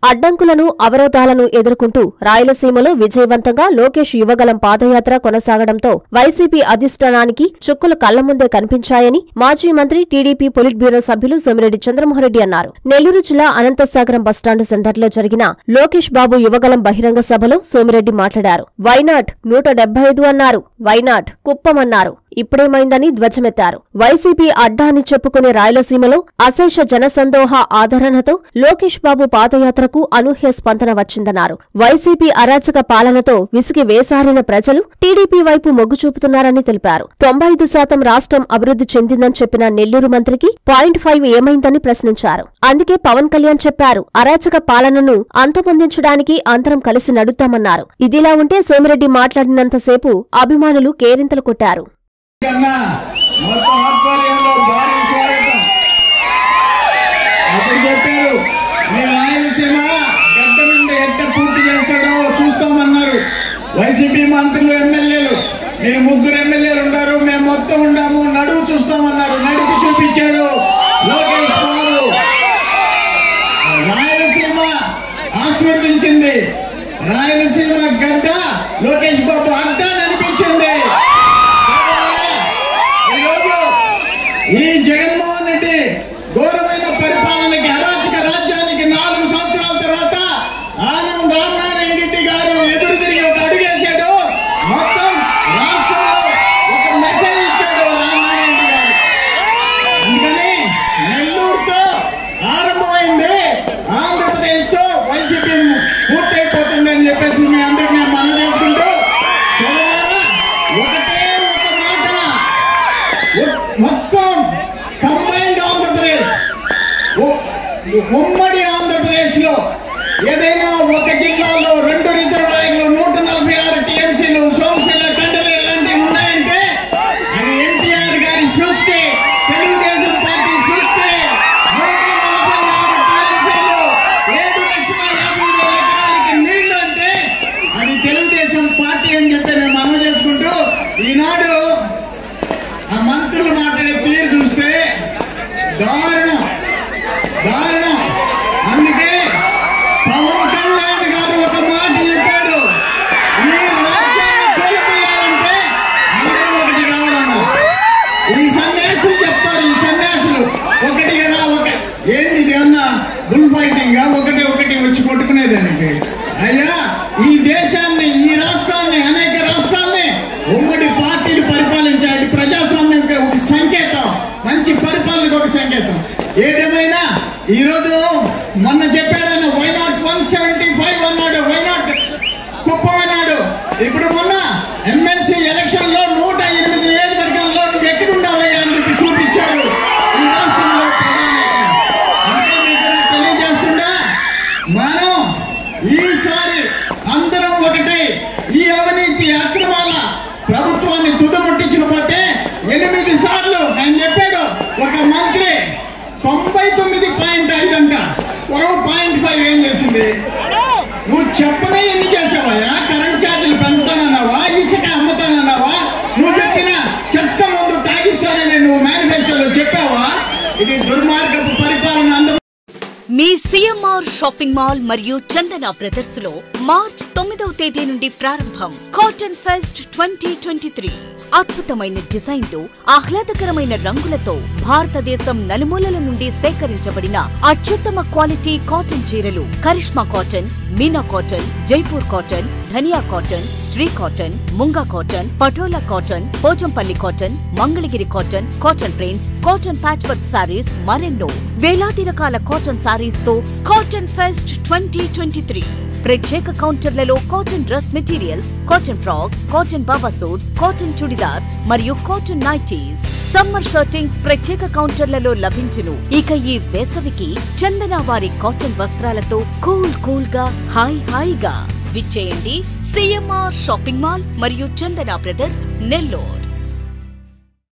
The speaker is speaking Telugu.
అడ్డంకులను అవరోధాలను ఎదుర్కొంటూ రాయలసీమలో విజయవంతంగా లోకేష్ యువగలం పాదయాత్ర కొనసాగడంతో వైసీపీ అధిష్టానానికి చుక్కులు కళ్ల ముందే కనిపించాయని మాజీ మంత్రి టీడీపీ పొలిట్ బ్యూరో సభ్యులు సోమిరెడ్డి చంద్రమోహన్రెడ్డి అన్నారు నెల్లూరు జిల్లా అనంతసాగరం బస్టాండు సెంటర్లో జరిగిన లోకేష్ బాబు యువగలం బహిరంగ సభలో సోమిరెడ్డి మాట్లాడారు వైనాట్ నూట డెబ్బై ఐదు అన్నారు వైనాట్ కుప్పమన్నారు ఇప్పుడేమైందని ధ్వజమెత్తారు వైసీపీ అడ్డా అని చెప్పుకునే రాయలసీమలో అశేష జనసందోహ ఆదరణతో లోకేష్ బాబు పాదయాత్రకు అనూహ్య స్పందన వచ్చిందన్నారు వైసీపీ అరాచక పాలనతో విసిగి వేసారిన ప్రజలు టీడీపీ వైపు మొగ్గు చూపుతున్నారని తెలిపారు తొంభై ఐదు శాతం రాష్ట్రం అభివృద్ధి చెందిందని చెప్పిన నెల్లూరు మంత్రికి పాయింట్ ఫైవ్ ఏమైందని ప్రశ్నించారు అందుకే పవన్ కళ్యాణ్ చెప్పారు అరాచక పాలనను అంతమొందించడానికి అందరం కలిసి నడుద్దామన్నారు ఇదిలా ఉంటే సోమిరెడ్డి మాట్లాడినంతసేపు అభిమానులు కేరింతలు కొట్టారు కన్నా మొత్తం ఆధ్వర్యంలో భారీ స్వాగతం అప్పుడు చెప్పారు మీ రాయలసీమ గడ్డ నుండి ఎట్ట పూర్తి చేస్తాడో చూస్తామన్నారు వైసీపీ మంత్రులు ఎమ్మెల్యేలు మీరు ముగ్గురు ఎమ్మెల్యేలు ఉన్నారు మేము మొత్తం ఉండాము నడువు చూస్తామన్నారు నడిచి చూపించాడు లోకేష్ బాబు రాయలసీమ ఆశీర్వదించింది రాయలసీమ గడ్డ లోకేష్ బాబు అడ్డా అనిపించింది ఈరోజు ఈ జగన్మోహన్ రెడ్డి ఘోరమైన పరిపాలనకి అరాచక రాజ్యానికి నాలుగు సంవత్సరాల తర్వాత ఆనం రామనారాయణ రెడ్డి గారు ఎదురు తిరిగి ఒక అడుగేశాడు మొత్తం రాష్ట్రంలో ఒక మెసేజ్ ఇచ్చాడు రామనారాయణ రెడ్డి గారు అందుకని నెల్లూరుతో ఆరంభమైంది ఆంధ్రప్రదేశ్ తో వైసీపీ పూర్తయిపోతుంది అని చెప్పేసి మీ అందరికి నేను మనం చేసుకుంటూ సోదరులారా, ఒకటే ఒక మాట ఉ- మొత్తం కంబైన్డ్ ఆంధ్రప్రదేశ్ ఉ- ఉమ్మడి ఆంధ్రప్రదేశ్ లో ఏదైనా ఒక జిల్లాలో రెండు రిజర్వాయర్లు నూట నలభై ఆరు టీఎంసీలు సోమశిల కండలు ఇలాంటివి ఉన్నాయంటే అది ఎన్టీఆర్ గారి సృష్టి తెలుగుదేశం పార్టీ సృష్టి నూట నలభై ఆరు టీఎంసీలు ఏడు లక్షల యాభై వేల ఎకరాలకి నీళ్లు అంటే అది తెలుగుదేశం పార్టీ అని చెప్పి నేను మనం చేసుకుంటూ ఈనాడు ఆ మంత్రులు మాట్లాడే తీరు చూస్తే దారుణం దారుణం అందుకే పవన్ కళ్యాణ్ గారు ఒక మాట చెప్పాడు ఈ రాజ్యాన్ని కోల్పోయాలంటే అందరం ఒకటి కావాలన్నారు ఈ సన్యాసులు చెప్తారు ఈ సన్యాసులు ఒకటి కదా ఒక ఏంది ఇది అన్నా బుల్ ఫైటింగ్ ఒకటి ఒకటి వచ్చి కొట్టుకునేదానికి అయ్యా ఈ దేశాన్ని ఈ రాష్ట్రాన్ని అనేక రాష్ట్రాల్ని ఉమ్మడి పార్టీలు పరిపాలించాయి ప్రజాస్వామ్యం ఒక సంకేతం మంచి పరిపాలనకు ఒక సంకేతం ఏదేమైనా ఈరోజు మొన్న చెప్పాడు ఆయన why not one seventy five అన్నాడు వై నాట్ కుప్పం అన్నాడు ఇప్పుడు మొన్న ఎమ్మెల్సీ ఎలక్షన్ లో నూట ఎనిమిది నియోజకవర్గాల్లో నువ్వు ఎక్కడున్నావయ్యా అని చెప్పి చూపించారు ఈ రాష్ట్రంలో ప్రధాని అంటే మీకు నేను తెలియజేస్తున్నా మనం ఈసారి అందరం ఒకటే ఈ అవినీతి అక్రమాల ప్రభుత్వాన్ని తుదముట్టించకపోతే ఎనిమిది సార్లు ఆయన చెప్పాడు ఒక మంత్రి తొంభై తొమ్మిది పాయింట్ ఐదు అంట ఒక పాయింట్ ఫైవ్ ఏం చేసింది నువ్వు చెప్పనే ఎన్ని చేసావయ్యా కరెంట్ ఛార్జీలు పెంచుతానన్నావా ఇసుక అమ్ముతానన్నావా నువ్వు చెప్పిన చట్టం ముందు తాగిస్తానని నువ్వు మేనిఫెస్టోలో చెప్పావా ఇది దుర్మార్గపు పరిపాలన అందరూ మీ సిఎంఆర్ షాపింగ్ మాల్ మరియు చందన బ్రదర్స్ లో మార్చ్ తొమ్మిదవ తేదీ నుండి ప్రారంభం cotton fest twenty twenty three అద్భుతమైన డిజైన్లు ఆహ్లాదకరమైన రంగులతో భారతదేశం నలుమూలల నుండి సేకరించబడిన అత్యుత్తమ క్వాలిటీ కాటన్ చీరలు Karishma cotton Meena cotton Jaipur cotton Dhaniya cotton Sri cotton Munga cotton Patola cotton Pochampally cotton Mangalagiri cotton cotton prints cotton patchwork sarees మరెన్నో వేలాది రకాల కాటన్ సారీస్ తో cotton fest twenty twenty three ప్రత్యేక కౌంటర్లలో cotton dress materials cotton frocks cotton baba suits cotton churidars మరియు కాటన్ నైటీస్ సమ్మర్ షర్టింగ్స్ ప్రత్యేక కౌంటర్లలో లభించును ఇక ఈ వేసవికి చందన వారి కాటన్ వస్త్రాలతో కూల్ కూల్ గా హాయ్ హాయిగా విచ్చేయండి సిఎంఆర్ షాపింగ్ మాల్ మరియు చందన బ్రదర్స్ నెల్లూరు